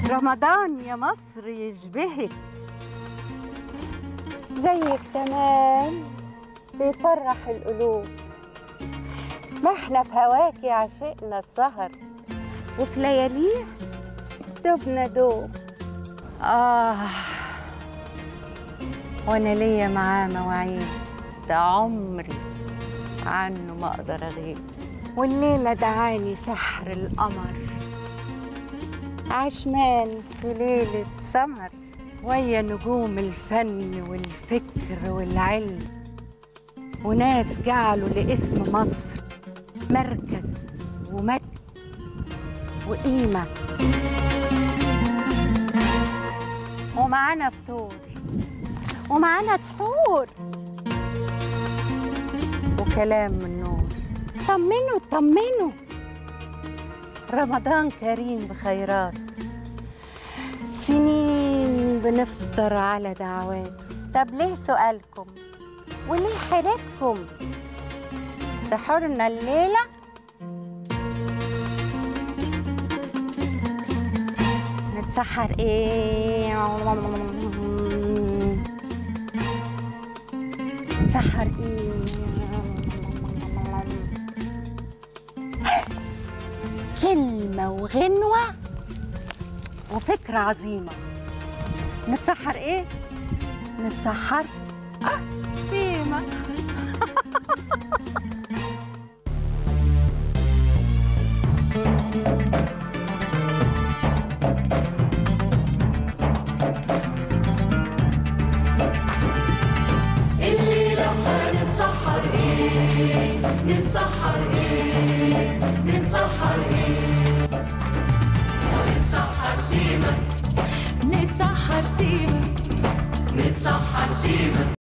رمضان يا مصر يشبهك زيك تمام بيفرح القلوب ما احنا في هواكي عشقنا السهر وفي لياليه دبنا دوب آه وأنا ليا معاه مواعيد ده عمري عنه ما أقدر أغيب والليلة دعاني سحر القمر عشمان في ليلة سمر ويا نجوم الفن والفكر والعلم وناس جعلوا لاسم مصر مركز ومجد وقيمة ومعانا فطور ومعانا سحور وكلام من نور طمنوا طمنوا رمضان كريم بخيرات سنين بنفطر على دعواته طب ليه سؤالكم وليه حيرتكم سحورنا الليلة نتسحر ايه نتسحر ايه كلمة وغنوة وفكرة عظيمة نتسحر ايه؟ نتسحر آه سيما الليلة هنتسحر ايه نتسحر ايه نتسحر ايه نتسحر سيما نتسحر سيما